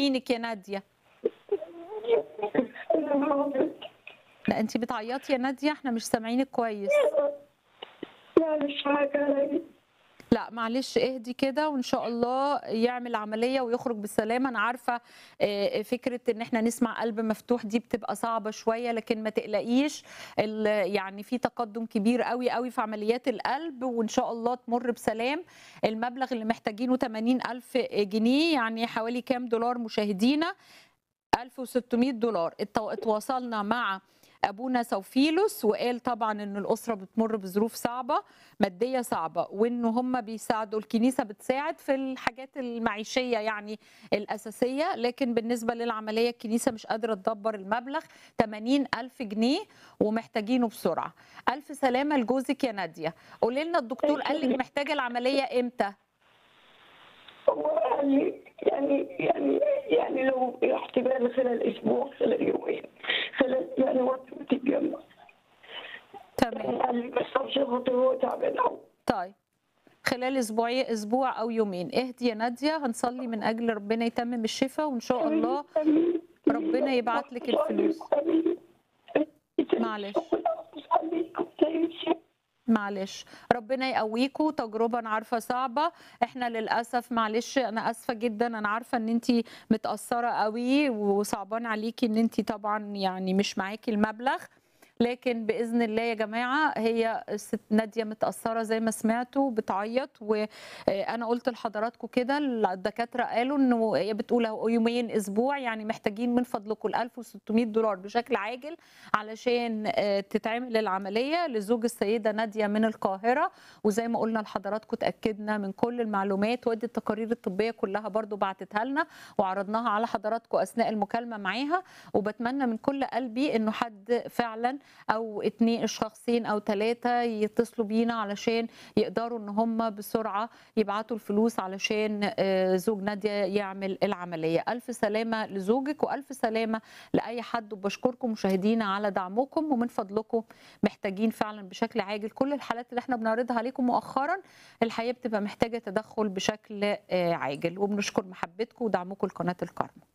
سامعينك يا ناديه لا انت بتعيطي يا ناديه احنا مش سامعينك كويس معلش حاجة علي لا معلش اهدي كده وان شاء الله يعمل عمليه ويخرج بالسلامه انا عارفه آه، فكره ان احنا نسمع قلب مفتوح دي بتبقى صعبه شويه لكن ما تقلقيش ال- يعني في تقدم كبير قوي قوي في عمليات القلب وان شاء الله تمر بسلام المبلغ اللي محتاجينه 80 الف جنيه يعني حوالي كام دولار مشاهدينا 1600 دولار اتو- اتواصلنا مع ابونا سوفيلوس وقال طبعا ان الاسره بتمر بظروف صعبه ماديه صعبه وان هم بيساعدوا الكنيسه بتساعد في الحاجات المعيشيه يعني الاساسيه لكن بالنسبه للعمليه الكنيسه مش قادره تدبر المبلغ 80 الف جنيه ومحتاجينه بسرعه الف سلامه لجوزك يا ناديه قولي لنا الدكتور قال لك محتاجه العمليه امتى هو قال لي يعني يعني يعني لو احتمال خلال اسبوع خلال يومين خلال يعني وقت ما تتجمع تمام قال لي بس عشان خاطر هو تعبان قوي طيب خلال اسبوعي اسبوع او يومين اهدي يا ناديه هنصلي من اجل ربنا يتمم الشفاء وان شاء الله آمين. ربنا يبعت لك الفلوس. آمين. معلش. عليكم زي الشيء. معلش ربنا يقويكوا تجربه انا عارفه صعبه احنا للاسف معلش انا اسفه جدا انا عارفه ان انت متاثره قوي وصعبان عليكي ان انت طبعا يعني مش معاكي المبلغ لكن باذن الله يا جماعه هي الست ناديه متاثره زي ما سمعتوا بتعيط وانا قلت لحضراتكم كده الدكاتره قالوا انه هي بتقول أهو يومين اسبوع يعني محتاجين من فضلكم ال 1600 دولار بشكل عاجل علشان آه، تتعمل العمليه لزوج السيده ناديه من القاهره وزي ما قلنا لحضراتكم اتاكدنا من كل المعلومات ودي التقارير الطبيه كلها برضو بعتتها لنا وعرضناها على حضراتكم اثناء المكالمه معاها وبتمنى من كل قلبي انه حد فعلا او اتنين شخصين او ثلاثه يتصلوا بينا علشان يقدروا ان هم بسرعه يبعتوا الفلوس علشان آه، زوج ناديه يعمل العمليه الف سلامه لزوجك والف سلامه لاي حد وبشكركم مشاهدينا على دعمكم ومن فضلكم محتاجين فعلا بشكل عاجل كل الحالات اللي احنا بنعرضها عليكم مؤخرا الحقيقه بتبقى محتاجه تدخل بشكل آه، عاجل وبنشكر محبتكم ودعمكم لقناه الكرم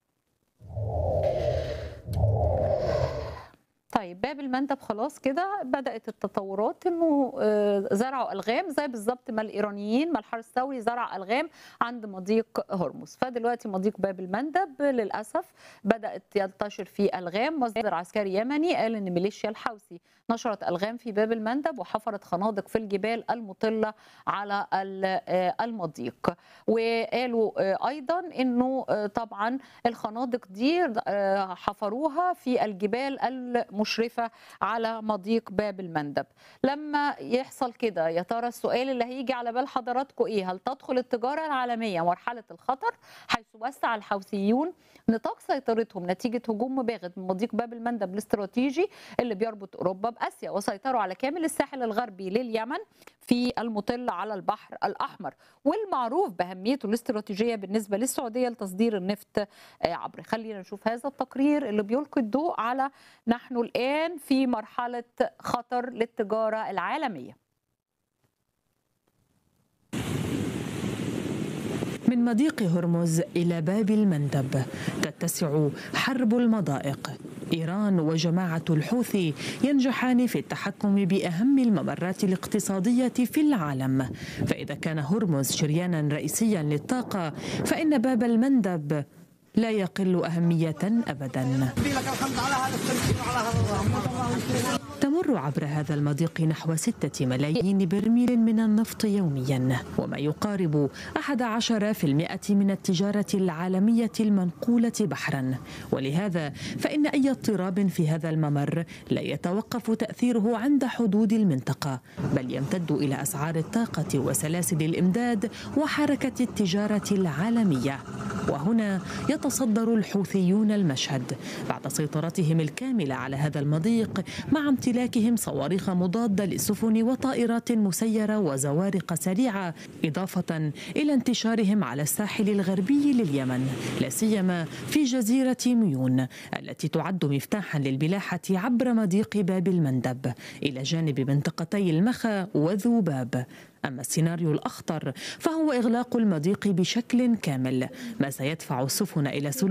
طيب باب المندب خلاص كده بدات التطورات انه آه، زرعوا الغام زي بالظبط ما الايرانيين ما الحرس الثوري زرع الغام عند مضيق هرمز فدلوقتي مضيق باب المندب للاسف بدات ينتشر فيه الغام مصدر عسكري يمني قال ان ميليشيا الحوثي نشرت الغام في باب المندب وحفرت خنادق في الجبال المطله على ال- آه، المضيق وقالوا آه، ايضا انه آه، طبعا الخنادق دي آه، حفروها في الجبال المشرفه على مضيق باب المندب لما يحصل كده يا ترى السؤال اللي هيجي على بال حضراتكم ايه هل تدخل التجاره العالميه مرحله الخطر حيث وسع الحوثيون نطاق سيطرتهم نتيجه هجوم مباغت من مضيق باب المندب الاستراتيجي اللي بيربط اوروبا باسيا وسيطروا على كامل الساحل الغربي لليمن في المطل على البحر الاحمر والمعروف باهميته الاستراتيجيه بالنسبه للسعوديه لتصدير النفط آه، عبر خلينا نشوف هذا التقرير اللي بيلقي الضوء على نحن الان في مرحله خطر للتجاره العالميه من مضيق هرمز إلى باب المندب تتسع حرب المضائق إيران وجماعة الحوثي ينجحان في التحكم بأهم الممرات الاقتصادية في العالم فإذا كان هرمز شريانا رئيسيا للطاقة فإن باب المندب لا يقل أهمية أبدا تمر عبر هذا المضيق نحو ستة ملايين برميل من النفط يوميا وما يقارب أحد عشر في المئة من التجارة العالمية المنقولة بحرا ولهذا فإن أي اضطراب في هذا الممر لا يتوقف تأثيره عند حدود المنطقة بل يمتد إلى أسعار الطاقة وسلاسل الإمداد وحركة التجارة العالمية وهنا يتصدر الحوثيون المشهد بعد سيطرتهم الكاملة على هذا المضيق مع امتلاك امتلاكهم صواريخ مضادة للسفن وطائرات مسيرة وزوارق سريعة إضافة إلى انتشارهم على الساحل الغربي لليمن لا سيما في جزيرة ميون التي تعد مفتاحا للملاحة عبر مضيق باب المندب إلى جانب منطقتي المخا وذوباب أما السيناريو الأخطر فهو إغلاق المضيق بشكل كامل ما سيدفع السفن إلى سلوك